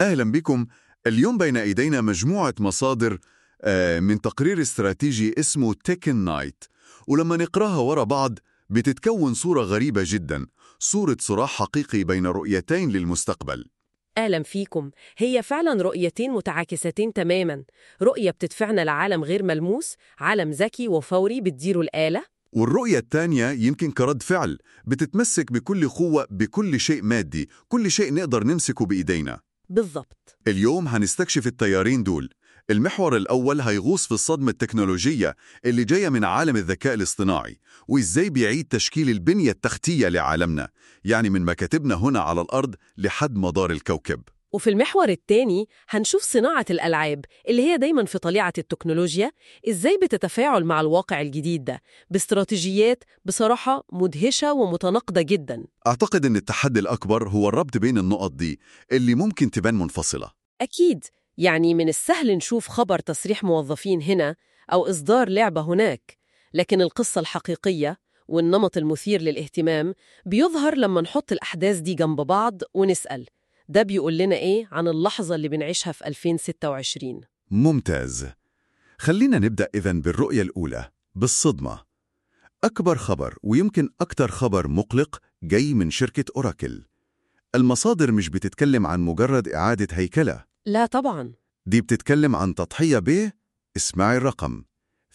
أهلا بكم اليوم بين أيدينا مجموعة مصادر آه، من تقرير استراتيجي اسمه تيكن نايت ولما نقراها ورا بعض بتتكون صورة غريبة جدا صورة صراع حقيقي بين رؤيتين للمستقبل أهلا فيكم هي فعلا رؤيتين متعاكستين تماما رؤية بتدفعنا لعالم غير ملموس عالم ذكي وفوري بتديره الآلة والرؤية الثانية يمكن كرد فعل بتتمسك بكل قوة بكل شيء مادي كل شيء نقدر نمسكه بإيدينا بالضبط اليوم هنستكشف التيارين دول المحور الأول هيغوص في الصدمة التكنولوجية اللي جاية من عالم الذكاء الاصطناعي وإزاي بيعيد تشكيل البنية التحتية لعالمنا يعني من مكاتبنا هنا على الأرض لحد مدار الكوكب وفي المحور الثاني هنشوف صناعة الألعاب اللي هي دايما في طليعة التكنولوجيا إزاي بتتفاعل مع الواقع الجديد ده باستراتيجيات بصراحة مدهشة ومتناقضة جدا أعتقد أن التحدي الأكبر هو الربط بين النقط دي اللي ممكن تبان منفصلة أكيد يعني من السهل نشوف خبر تصريح موظفين هنا أو إصدار لعبة هناك لكن القصة الحقيقية والنمط المثير للاهتمام بيظهر لما نحط الأحداث دي جنب بعض ونسأل ده بيقول لنا إيه عن اللحظة اللي بنعيشها في 2026 ممتاز خلينا نبدأ إذن بالرؤية الأولى بالصدمة أكبر خبر ويمكن أكتر خبر مقلق جاي من شركة أوراكل المصادر مش بتتكلم عن مجرد إعادة هيكلة لا طبعاً دي بتتكلم عن تضحية ب اسمعي الرقم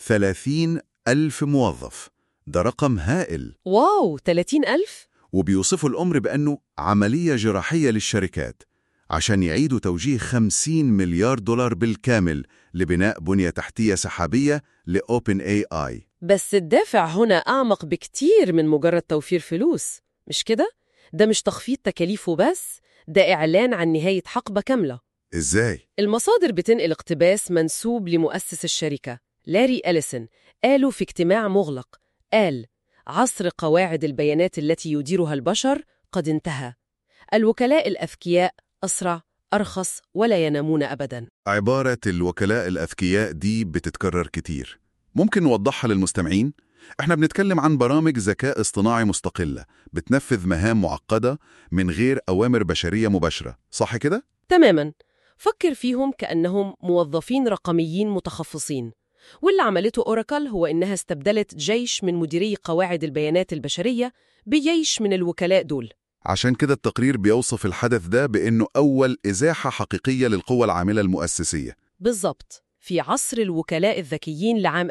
30 ألف موظف ده رقم هائل واو 30 ألف وبيوصفوا الأمر بأنه عملية جراحية للشركات عشان يعيدوا توجيه 50 مليار دولار بالكامل لبناء بنية تحتية سحابية لأوبن اي اي بس الدافع هنا أعمق بكتير من مجرد توفير فلوس مش كده؟ ده مش تخفيض تكاليف وبس ده إعلان عن نهاية حقبة كاملة إزاي؟ المصادر بتنقل اقتباس منسوب لمؤسس الشركة لاري أليسون قالوا في اجتماع مغلق قال عصر قواعد البيانات التي يديرها البشر قد انتهى الوكلاء الأذكياء أسرع أرخص ولا ينامون أبداً عبارة الوكلاء الأذكياء دي بتتكرر كتير ممكن نوضحها للمستمعين؟ احنا بنتكلم عن برامج ذكاء اصطناعي مستقلة بتنفذ مهام معقدة من غير أوامر بشرية مباشرة صح كده؟ تماماً فكر فيهم كأنهم موظفين رقميين متخصصين واللي عملته أوراكل هو إنها استبدلت جيش من مديري قواعد البيانات البشرية بجيش من الوكلاء دول عشان كده التقرير بيوصف الحدث ده بأنه أول إزاحة حقيقية للقوى العاملة المؤسسية بالضبط في عصر الوكلاء الذكيين لعام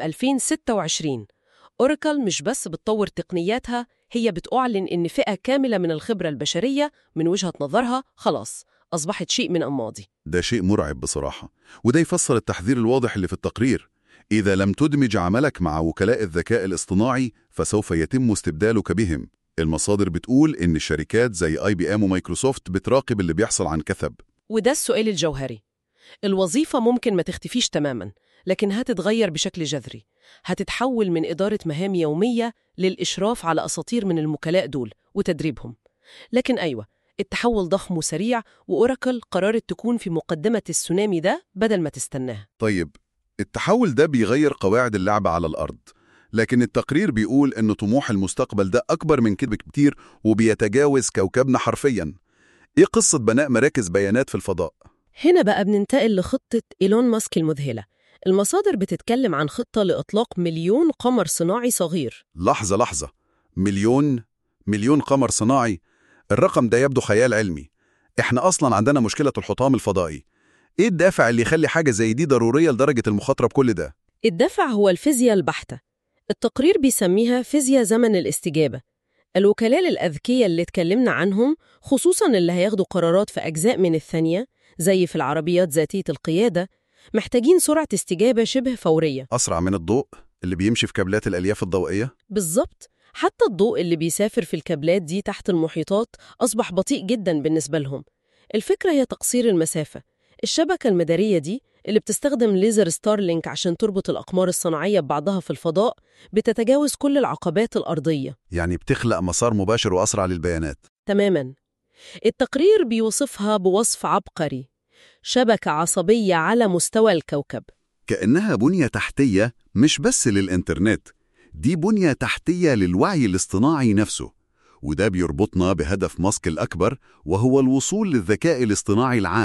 2026 أوراكل مش بس بتطور تقنياتها هي بتعلن إن فئة كاملة من الخبرة البشرية من وجهة نظرها خلاص أصبحت شيء من الماضي ده شيء مرعب بصراحة وده يفسر التحذير الواضح اللي في التقرير إذا لم تدمج عملك مع وكلاء الذكاء الاصطناعي فسوف يتم استبدالك بهم المصادر بتقول إن الشركات زي آي بي إم ومايكروسوفت بتراقب اللي بيحصل عن كثب وده السؤال الجوهري الوظيفة ممكن ما تختفيش تماماً لكن هتتغير بشكل جذري هتتحول من إدارة مهام يومية للإشراف على أساطير من الموكلاء دول وتدريبهم لكن أيوة التحول ضخم وسريع وأوراكل قررت تكون في مقدمة السونامي ده بدل ما تستناه طيب التحول ده بيغير قواعد اللعبة على الأرض لكن التقرير بيقول إن طموح المستقبل ده أكبر من كده بكتير وبيتجاوز كوكبنا حرفياً إيه قصة بناء مراكز بيانات في الفضاء؟ هنا بقى بننتقل لخطة إيلون ماسك المذهلة المصادر بتتكلم عن خطة لإطلاق مليون قمر صناعي صغير لحظة لحظة مليون مليون قمر صناعي الرقم ده يبدو خيال علمي إحنا أصلاً عندنا مشكلة الحطام الفضائي إيه الدافع اللي يخلي حاجة زي دي ضرورية لدرجة المخاطرة بكل ده؟ الدفع هو الفيزياء البحتة التقرير بيسميها فيزياء زمن الاستجابة الوكلاء الأذكياء اللي اتكلمنا عنهم خصوصاً اللي هياخدوا قرارات في أجزاء من الثانية زي في العربيات ذاتية القيادة محتاجين سرعة استجابة شبه فورية أسرع من الضوء اللي بيمشي في كابلات الألياف الضوئية؟ بالظبط حتى الضوء اللي بيسافر في الكابلات دي تحت المحيطات أصبح بطيء جدا بالنسبة لهم الفكرة هي تقصير المسافة الشبكة المدارية دي اللي بتستخدم ليزر ستارلينك عشان تربط الأقمار الصناعية ببعضها في الفضاء بتتجاوز كل العقبات الأرضية يعني بتخلق مسار مباشر وأسرع للبيانات تماما التقرير بيوصفها بوصف عبقري شبكة عصبية على مستوى الكوكب كأنها بنية تحتية مش بس للإنترنت دي بنية تحتية للوعي الاصطناعي نفسه وده بيربطنا بهدف ماسك الأكبر وهو الوصول للذكاء الاصطناعي العام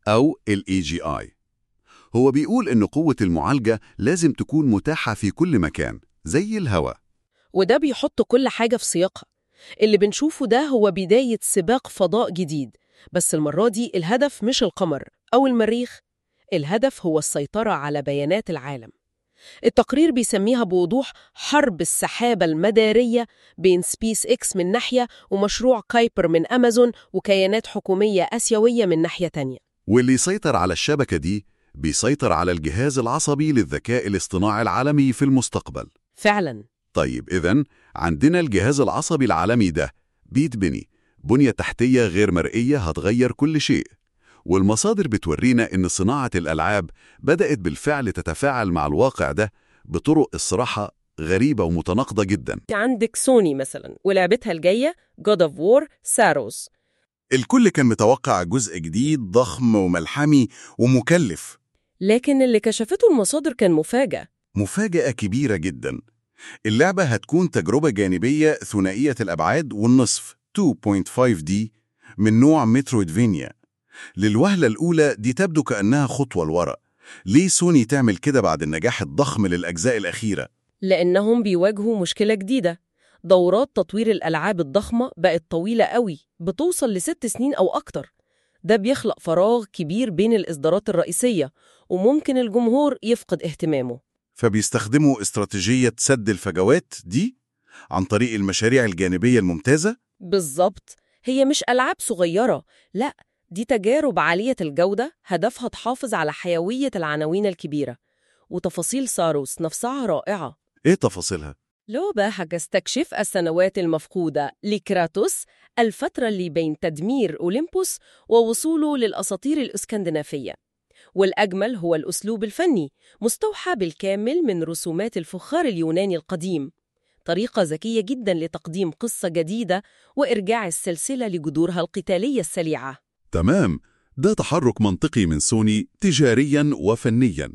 أو ال EGI هو بيقول إن قوة المعالجة لازم تكون متاحة في كل مكان زي الهواء وده بيحط كل حاجة في سياقها اللي بنشوفه ده هو بداية سباق فضاء جديد بس المرة دي الهدف مش القمر أو المريخ الهدف هو السيطرة على بيانات العالم التقرير بيسميها بوضوح حرب السحابة المدارية بين سبيس إكس من ناحية ومشروع كايبر من أمازون وكيانات حكومية آسيوية من ناحية تانية واللي يسيطر على الشبكة دي بيسيطر على الجهاز العصبي للذكاء الاصطناعي العالمي في المستقبل فعلاً طيب إذن عندنا الجهاز العصبي العالمي ده بيتبني بنية تحتية غير مرئية هتغير كل شيء والمصادر بتورينا إن صناعة الألعاب بدأت بالفعل تتفاعل مع الواقع ده بطرق الصراحة غريبة ومتناقضة جدا عندك سوني مثلاً ولعبتها الجاية God of War ساروس الكل كان متوقع جزء جديد ضخم وملحمي ومكلف لكن اللي كشفته المصادر كان مفاجأ مفاجأة كبيرة جدا اللعبة هتكون تجربة جانبية ثنائية الأبعاد والنصف 2.5D من نوع مترويدفينيا للوهلة الأولى دي تبدو كأنها خطوة لورا ليه سوني تعمل كده بعد النجاح الضخم للأجزاء الأخيرة؟ لأنهم بيواجهوا مشكلة جديدة دورات تطوير الألعاب الضخمة بقت طويلة قوي بتوصل لست سنين أو أكتر ده بيخلق فراغ كبير بين الإصدارات الرئيسية وممكن الجمهور يفقد اهتمامه فبيستخدموا استراتيجية سد الفجوات دي عن طريق المشاريع الجانبية الممتازة بالظبط هي مش ألعاب صغيرة لا دي تجارب عالية الجودة هدفها تحافظ على حيوية العناوين الكبيرة وتفاصيل ساروس نفسها رائعة إيه تفاصيلها؟ لعبة هتستكشف السنوات المفقودة لكراتوس الفترة اللي بين تدمير أولمبوس ووصوله للأساطير الإسكندنافية والأجمل هو الأسلوب الفني مستوحى بالكامل من رسومات الفخار اليوناني القديم طريقة ذكية جدا لتقديم قصة جديدة وإرجاع السلسلة لجذورها القتالية السليعة تمام ده تحرك منطقي من سوني تجاريا وفنيا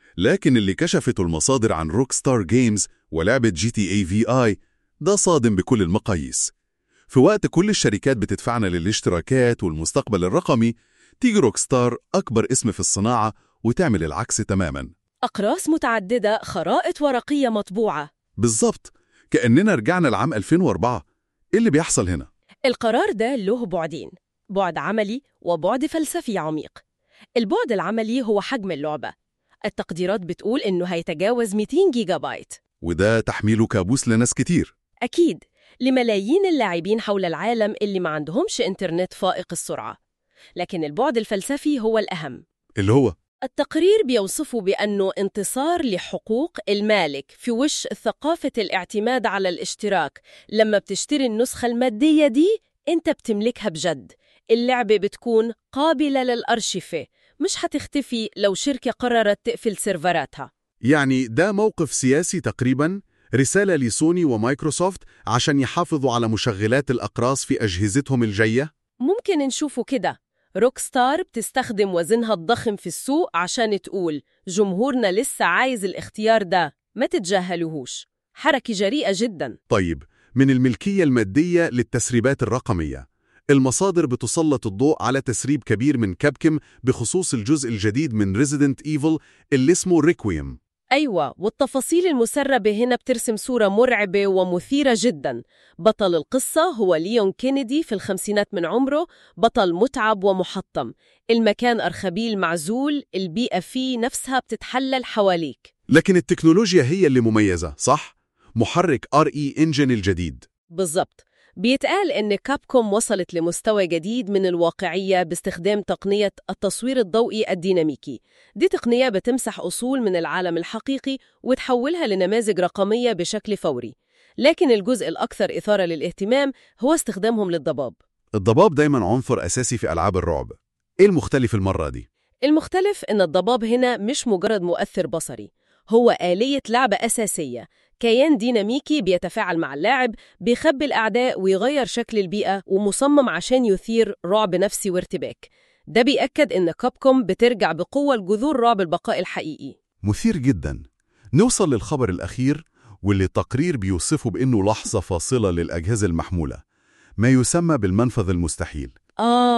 لكن اللي كشفته المصادر عن روك ستار جيمز ولعبة جي تي اي في اي ده صادم بكل المقاييس في وقت كل الشركات بتدفعنا للاشتراكات والمستقبل الرقمي تيجي روك ستار أكبر اسم في الصناعة وتعمل العكس تماما أقراص متعددة خرائط ورقية مطبوعة بالظبط كأننا رجعنا لعام 2004 إيه اللي بيحصل هنا؟ القرار ده له بعدين بعد عملي وبعد فلسفي عميق البعد العملي هو حجم اللعبة التقديرات بتقول إنه هيتجاوز 200 جيجا بايت وده تحميله كابوس لناس كتير أكيد لملايين اللاعبين حول العالم اللي ما عندهمش إنترنت فائق السرعة لكن البعد الفلسفي هو الأهم اللي هو التقرير بيوصفه بأنه انتصار لحقوق المالك في وش ثقافة الاعتماد على الاشتراك لما بتشتري النسخة المادية دي انت بتملكها بجد اللعبة بتكون قابلة للأرشفة مش هتختفي لو شركة قررت تقفل سيرفراتها يعني ده موقف سياسي تقريبا رسالة لسوني ومايكروسوفت عشان يحافظوا على مشغلات الأقراص في أجهزتهم الجاية؟ ممكن نشوفه كده روك ستار بتستخدم وزنها الضخم في السوق عشان تقول جمهورنا لسه عايز الاختيار ده ما تتجاهلوهوش حركة جريئة جدا طيب من الملكية المادية للتسريبات الرقمية المصادر بتسلط الضوء على تسريب كبير من كابكم بخصوص الجزء الجديد من Resident Evil اللي اسمه ريكويم أيوة والتفاصيل المسربة هنا بترسم صورة مرعبة ومثيرة جدا بطل القصة هو ليون كينيدي في الخمسينات من عمره بطل متعب ومحطم المكان أرخبيل معزول البيئة فيه نفسها بتتحلل حواليك لكن التكنولوجيا هي اللي مميزة صح؟ محرك RE Engine الجديد بالضبط بيتقال إن كابكوم وصلت لمستوى جديد من الواقعية باستخدام تقنية التصوير الضوئي الديناميكي دي تقنية بتمسح أصول من العالم الحقيقي وتحولها لنماذج رقمية بشكل فوري لكن الجزء الأكثر إثارة للاهتمام هو استخدامهم للضباب الضباب دايما عنصر أساسي في ألعاب الرعب إيه المختلف المرة دي؟ المختلف إن الضباب هنا مش مجرد مؤثر بصري هو آلية لعبة أساسية كيان ديناميكي بيتفاعل مع اللاعب بيخبي الأعداء ويغير شكل البيئة ومصمم عشان يثير رعب نفسي وارتباك ده بيأكد إن كابكوم بترجع بقوة لجذور رعب البقاء الحقيقي مثير جدا نوصل للخبر الأخير واللي التقرير بيوصفه بأنه لحظة فاصلة للأجهزة المحمولة ما يسمى بالمنفذ المستحيل آه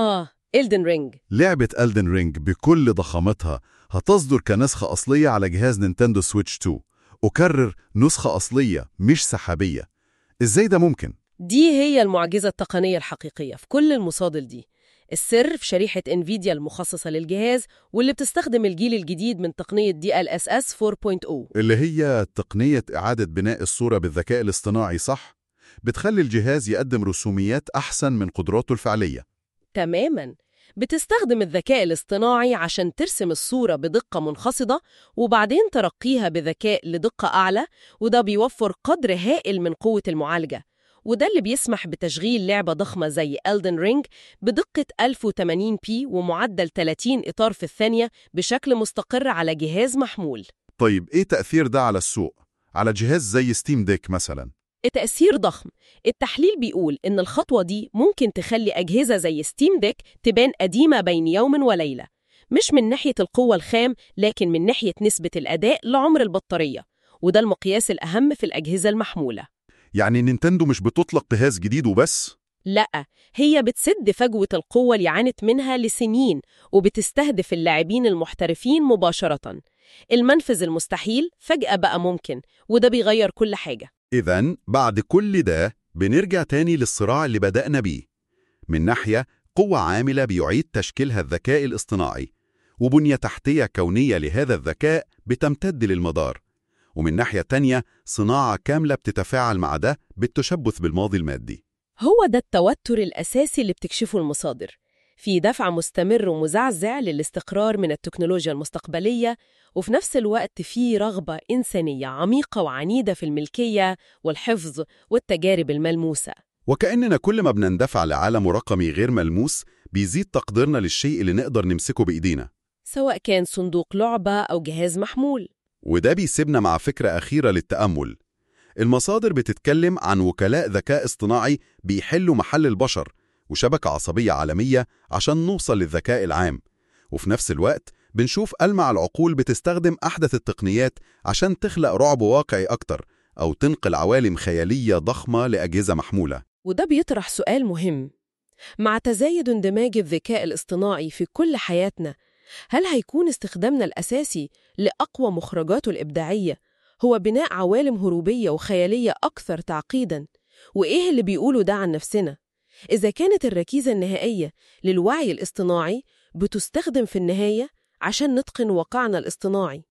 إلدن رينج لعبة ألدن رينج بكل ضخامتها هتصدر كنسخة أصلية على جهاز نينتندو سويتش 2 أكرر نسخة أصلية مش سحابية إزاي ده ممكن؟ دي هي المعجزة التقنية الحقيقية في كل المصادر دي السر في شريحة انفيديا المخصصة للجهاز واللي بتستخدم الجيل الجديد من تقنية DLSS 4.0 اللي هي تقنية إعادة بناء الصورة بالذكاء الاصطناعي صح؟ بتخلي الجهاز يقدم رسوميات أحسن من قدراته الفعلية تماما بتستخدم الذكاء الاصطناعي عشان ترسم الصورة بدقة منخفضة وبعدين ترقيها بذكاء لدقة أعلى وده بيوفر قدر هائل من قوة المعالجة وده اللي بيسمح بتشغيل لعبة ضخمة زي Elden Ring بدقة 1080p ومعدل 30 إطار في الثانية بشكل مستقر على جهاز محمول طيب إيه تأثير ده على السوق؟ على جهاز زي ستيم ديك مثلا التأثير ضخم التحليل بيقول إن الخطوة دي ممكن تخلي أجهزة زي ستيم ديك تبان قديمة بين يوم وليلة مش من ناحية القوة الخام لكن من ناحية نسبة الأداء لعمر البطارية وده المقياس الأهم في الأجهزة المحمولة يعني نينتندو مش بتطلق جهاز جديد وبس؟ لأ هي بتسد فجوة القوة اللي عانت منها لسنين وبتستهدف اللاعبين المحترفين مباشرة المنفذ المستحيل فجأة بقى ممكن وده بيغير كل حاجة إذا بعد كل ده بنرجع تاني للصراع اللي بدأنا بيه من ناحية قوة عاملة بيعيد تشكيلها الذكاء الاصطناعي وبنية تحتية كونية لهذا الذكاء بتمتد للمدار ومن ناحية تانية صناعة كاملة بتتفاعل مع ده بالتشبث بالماضي المادي هو ده التوتر الأساسي اللي بتكشفه المصادر في دفع مستمر ومزعزع للاستقرار من التكنولوجيا المستقبلية وفي نفس الوقت في رغبة إنسانية عميقة وعنيدة في الملكية والحفظ والتجارب الملموسة وكأننا كل ما بنندفع لعالم رقمي غير ملموس بيزيد تقديرنا للشيء اللي نقدر نمسكه بإيدينا سواء كان صندوق لعبة أو جهاز محمول وده بيسيبنا مع فكرة أخيرة للتأمل المصادر بتتكلم عن وكلاء ذكاء اصطناعي بيحلوا محل البشر وشبكة عصبية عالمية عشان نوصل للذكاء العام وفي نفس الوقت بنشوف ألمع العقول بتستخدم أحدث التقنيات عشان تخلق رعب واقعي أكتر أو تنقل عوالم خيالية ضخمة لأجهزة محمولة وده بيطرح سؤال مهم مع تزايد اندماج الذكاء الاصطناعي في كل حياتنا هل هيكون استخدامنا الأساسي لأقوى مخرجاته الإبداعية هو بناء عوالم هروبية وخيالية أكثر تعقيداً؟ وإيه اللي بيقوله ده عن نفسنا؟ إذا كانت الركيزة النهائية للوعي الاصطناعي بتستخدم في النهاية عشان نتقن واقعنا الاصطناعي